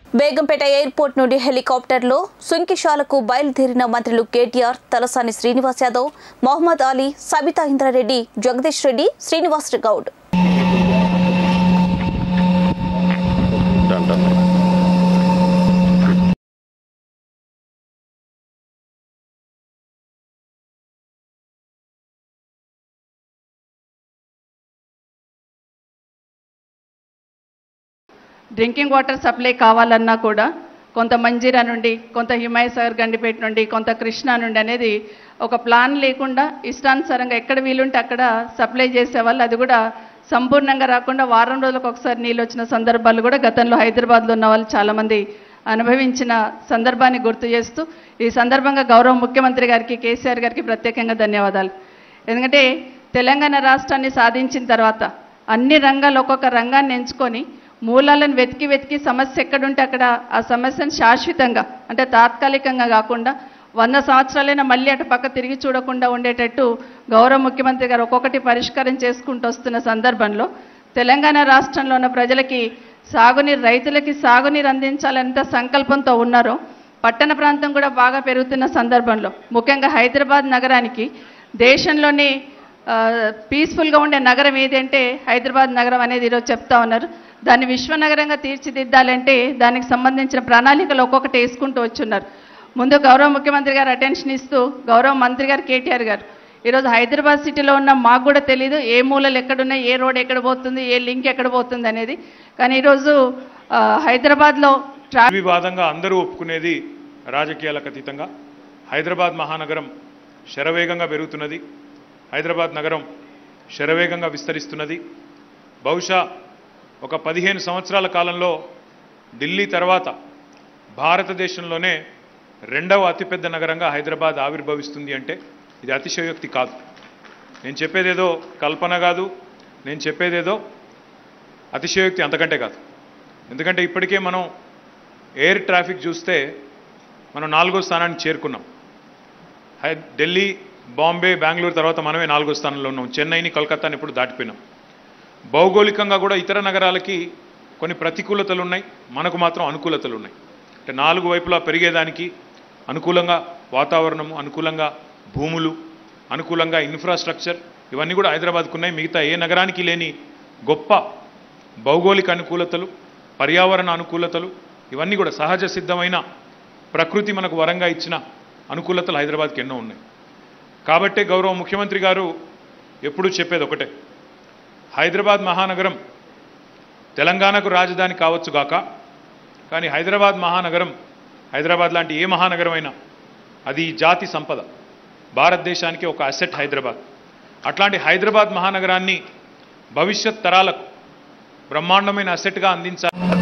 Begumpet airport నుండి హెలికాప్టర్లో సుంకిశాలకు బయలుదేరిన మంత్రులు KTR Talasani Srinivas Yadav Mohammed Ali Sabitha Indra Reddy Jagadish Reddy Srinivas Goud Done, done. Drinking water supply కావాలన్నా కూడా కొంత మంజీరా నుండి కొంత హిమాయ్ సాగర్ గండిపేట నుండి కొంత కృష్ణా నుండి అనేది ఒక ప్లాన్ లేకుండా ఇష్టానుసారంగా ఎక్కడ వీలుంటే అక్కడ సప్లై చేసేవాళ్ళు అది కూడా సంపూర్ణంగా రాకుండా వారం రోజులకు ఒకసారి నీళ్ళు వచ్చిన సందర్భాలు కూడా గతంలో హైదరాబాద్లో ఉన్న వాళ్ళు చాలామంది అనుభవించిన సందర్భాన్ని గుర్తు చేస్తూ ఈ సందర్భంగా గౌరవ ముఖ్యమంత్రి గారికి కేసీఆర్ గారికి ప్రత్యేకంగా ధన్యవాదాలు ఎందుకంటే తెలంగాణ రాష్ట్రాన్ని సాధించిన తర్వాత అన్ని రంగాలు ఒక్కొక్క రంగాన్ని ఎంచుకొని మూలాలను వెతికి వెతికి సమస్య ఎక్కడుంటే అక్కడ ఆ సమస్యను శాశ్వతంగా అంటే తాత్కాలికంగా కాకుండా వంద సంవత్సరాలైనా మళ్ళీ అటు పక్క తిరిగి చూడకుండా ఉండేటట్టు గౌరవ ముఖ్యమంత్రి గారు ఒక్కొక్కటి పరిష్కారం చేసుకుంటూ వస్తున్న సందర్భంలో తెలంగాణ రాష్ట్రంలో ఉన్న ప్రజలకి సాగునీరు రైతులకి సాగునీరు అందించాలంత సంకల్పంతో ఉన్నారో పట్టణ ప్రాంతం కూడా బాగా పెరుగుతున్న సందర్భంలో ముఖ్యంగా హైదరాబాద్ నగరానికి దేశంలోని ఆ, పీస్ఫుల్గా ఉండే నగరం ఏదంటే హైదరాబాద్ నగరం అనేది ఈరోజు చెప్తా ఉన్నారు దాన్ని విశ్వనగరంగా తీర్చిదిద్దాలంటే దానికి సంబంధించిన ప్రణాళికలు ఒక్కొక్కటి వేసుకుంటూ వచ్చున్నారు ముందు గౌరవ ముఖ్యమంత్రి గారు అటెన్షన్ ఇస్తూ గౌరవ మంత్రి గారు కేటీఆర్ గారు ఈరోజు హైదరాబాద్ సిటీలో ఉన్న మాకు కూడా తెలియదు ఏ మూలలు ఎక్కడున్నాయి ఏ రోడ్ ఎక్కడ పోతుంది ఏ లింక్ ఎక్కడ పోతుంది అనేది కానీ ఈరోజు ఆ, హైదరాబాద్లో ట్రా వివాదంగా అందరూ ఒప్పుకునేది రాజకీయాలకు అతీతంగా హైదరాబాద్ మహానగరం శరవేగంగా పెరుగుతున్నది హైదరాబాద్ నగరం శరవేగంగా విస్తరిస్తున్నది బహుశా ఒక పదిహేను సంవత్సరాల కాలంలో ఢిల్లీ తర్వాత భారతదేశంలోనే రెండవ అతిపెద్ద నగరంగా హైదరాబాద్ ఆవిర్భవిస్తుంది అంటే ఇది అతిశయోక్తి కాదు నేను చెప్పేదేదో కల్పన కాదు నేను చెప్పేదేదో అతిశయోక్తి అంతకంటే కాదు ఎందుకంటే ఇప్పటికే మనం ఎయిర్ ట్రాఫిక్ చూస్తే మనం నాలుగో స్థానానికి చేరుకున్నాం హై ఢిల్లీ బాంబే బెంగళూరు తర్వాత మనమే నాలుగో స్థానంలో ఉన్నాం చెన్నైని కలకత్తాని ఇప్పుడు దాటిపోయినాం భౌగోళికంగా కూడా ఇతర నగరాలకి కొన్ని ప్రతికూలతలు ఉన్నాయి మనకు మాత్రం అనుకూలతలు ఉన్నాయి అంటే నాలుగు వైపులా పెరిగేదానికి అనుకూలంగా వాతావరణము అనుకూలంగా భూములు అనుకూలంగా ఇన్ఫ్రాస్ట్రక్చర్ ఇవన్నీ కూడా హైదరాబాద్కు ఉన్నాయి మిగతా ఏ నగరానికి లేని గొప్ప భౌగోళిక అనుకూలతలు పర్యావరణ అనుకూలతలు ఇవన్నీ కూడా సహజ సిద్ధమైన ప్రకృతి మనకు వరంగా ఇచ్చిన అనుకూలతలు హైదరాబాద్కి ఎన్నో ఉన్నాయి కాబట్టే గౌరవ ముఖ్యమంత్రి గారు ఎప్పుడూ చెప్పేది ఒకటే హైదరాబాద్ మహానగరం తెలంగాణకు రాజధాని కావచ్చు గాక కానీ హైదరాబాద్ మహానగరం హైదరాబాద్ లాంటి ఏ మహానగరమైనా అది ఈ జాతి సంపద భారతదేశానికి ఒక అసెట్ హైదరాబాద్ అట్లాంటి హైదరాబాద్ మహానగరాన్ని భవిష్యత్ తరాలకు బ్రహ్మాండమైన అసెట్గా అందించాలి